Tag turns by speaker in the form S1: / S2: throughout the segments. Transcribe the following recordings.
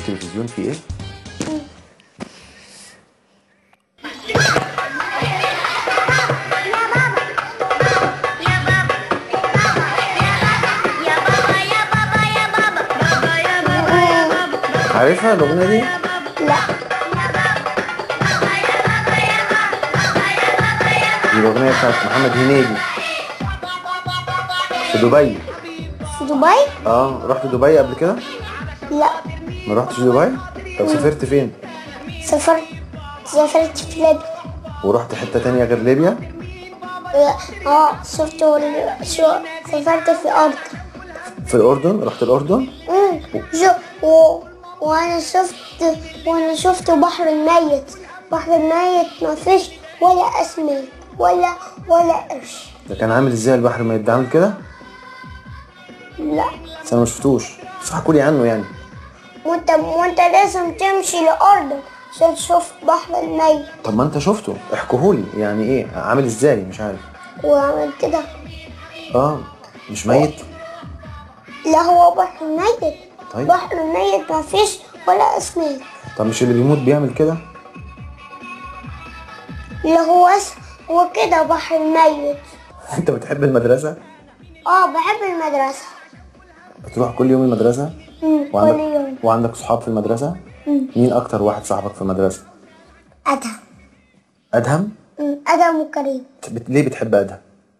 S1: التلفزيون فيه ايه عارفها الاغنيه دي
S2: لا
S1: دي الاغنيه بتاعت محمد هنيدي في دبي
S2: في دبي
S1: اه رحت دبي قبل كده
S2: لا
S1: ما رحتش دبي طب سافرت فين
S2: سافرت سافرت في ليبيا
S1: ورحت حته تانية غير ليبيا
S2: اه شفت ال- شو سافرت في الأرض
S1: في الاردن رحت الاردن
S2: مم. شو و... وانا شفت وانا شفت بحر الميت بحر الميت ما فيش ولا اسماك ولا ولا قرش
S1: ده كان عامل ازاي البحر ما يبقى عامل كده
S2: لا
S1: بس انا ما شفتوش بس احكوا لي عنه يعني
S2: وانت وانت لازم تمشي لأرض عشان تشوف بحر الميت
S1: طب ما انت شفته احكوهولي يعني ايه عامل ازاي مش عارف
S2: وعمل كده
S1: اه مش ميت
S2: لا هو بحر ميت
S1: طيب.
S2: بحر ميت ما فيش ولا اسماك
S1: طب مش اللي بيموت بيعمل كده
S2: اللي هو اس... هو كده بحر ميت
S1: انت بتحب المدرسه
S2: اه بحب المدرسة
S1: بتروح كل يوم المدرسه
S2: مم. كل
S1: وعندك
S2: يوم
S1: وعندك صحاب في المدرسه مين اكتر واحد صاحبك في المدرسه
S2: أدهم
S1: ادهم
S2: مم. أدهم وكريم
S1: بت... ليه بتحب ادهم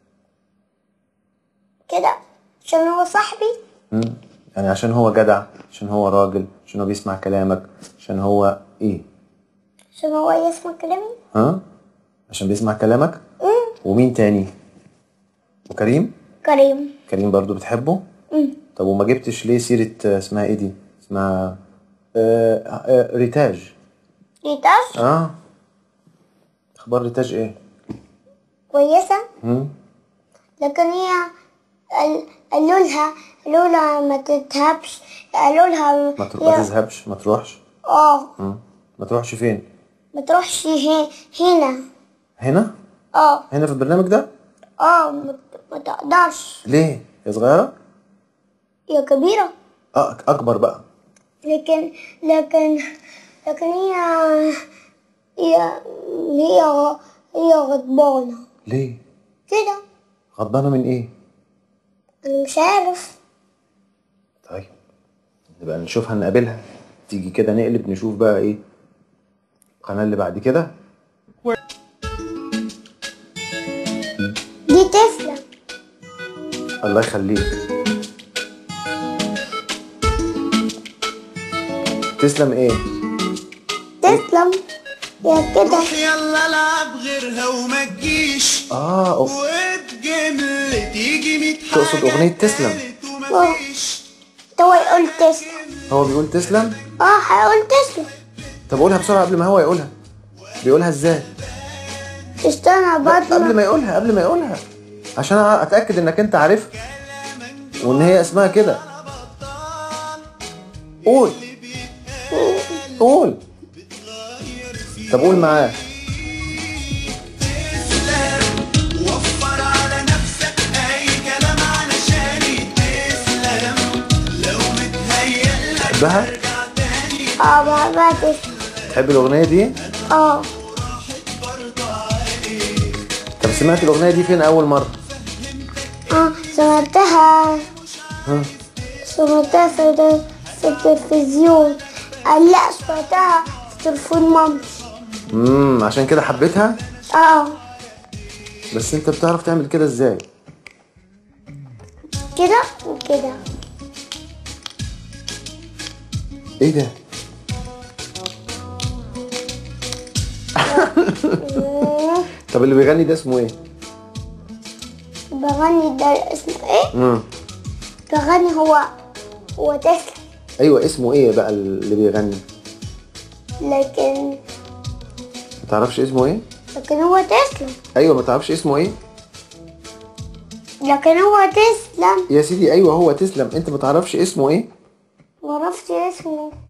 S2: كده عشان هو صاحبي
S1: مم. يعني عشان هو جدع عشان هو راجل عشان هو بيسمع كلامك عشان هو ايه
S2: عشان هو يسمع كلامي
S1: ها عشان بيسمع كلامك
S2: مم.
S1: ومين تاني وكريم
S2: كريم
S1: كريم برضو بتحبه
S2: مم.
S1: طب وما جبتش ليه سيرة آه، اسمها ايه دي اسمها آه آه ريتاج
S2: ريتاش
S1: اه اخبار ريتاج ايه
S2: كويسة
S1: مم؟
S2: لكن هي قال- قالوا لها قالوا لها ما تذهبش قالوا لها
S1: ما, تر... ما
S2: هي-
S1: تذهبش ما تروحش
S2: اه
S1: مم. ما تروحش فين
S2: ما تروحش هي- هنا
S1: هنا
S2: اه
S1: هنا في البرنامج ده
S2: اه ما ما تقدرش
S1: ليه يا صغيرة
S2: هي كبيرة
S1: اه اكبر بقى
S2: لكن لكن لكن هي هي هي هي غضبانة
S1: ليه
S2: كده
S1: غضبانة من ايه
S2: انا مش عارف
S1: طيب نبقى نشوفها نقابلها تيجي كده نقلب نشوف بقى ايه القناة اللي بعد كده
S2: دي تسلم
S1: الله يخليك تسلم ايه
S2: تسلم يا كده
S3: يلا العب غيرها وما تجيش
S1: اه أوف.
S3: وتجمل تيجي ميت
S1: تقصد
S3: حاجة
S1: أغنية تسلم.
S3: تالت ومفيش
S2: هو يقول تسلم
S1: هو بيقول تسلم
S2: اه هيقول تسلم
S1: طب قولها بسرعة قبل ما هو يقولها بيقولها ازاي
S2: استنى
S1: لا، قبل
S2: برضه
S1: ما يقولها قبل ما يقولها عشان أع- اتاكد انك انت عارفها وان هي اسمها كده قول قول طب قول معاه
S3: وفر على نفسك اي كلام علشان تسلم لو متهيألك
S1: تحبها
S3: ارجع تاني
S2: اه بحبها تسلم
S1: تحب الاغنيه دي
S2: اه
S1: طب سمعت الاغنيه دي فين اول مره
S2: اه سمعتها
S1: ها
S2: سمعتها في ال- في التلفزيون آه لا سمعتها في تليفون مامتي
S1: امم عشان كده حبيتها
S2: اه
S1: بس انت بتعرف تعمل كده ازاي
S2: كده وكده
S1: ايه ده
S2: مم،
S1: طب اللي بيغني ده اسمه ايه
S2: بغني ده اسمه ايه
S1: امم
S2: بغني هو هو تسلم
S1: ايوه اسمه ايه بقى اللي بيغني
S2: لكن
S1: ما تعرفش اسمه ايه
S2: لكن هو تسلم
S1: ايوه ما تعرفش اسمه ايه
S2: لكن هو تسلم
S1: يا سيدي ايوه هو تسلم انت ما تعرفش اسمه ايه
S2: معرفتش اسمه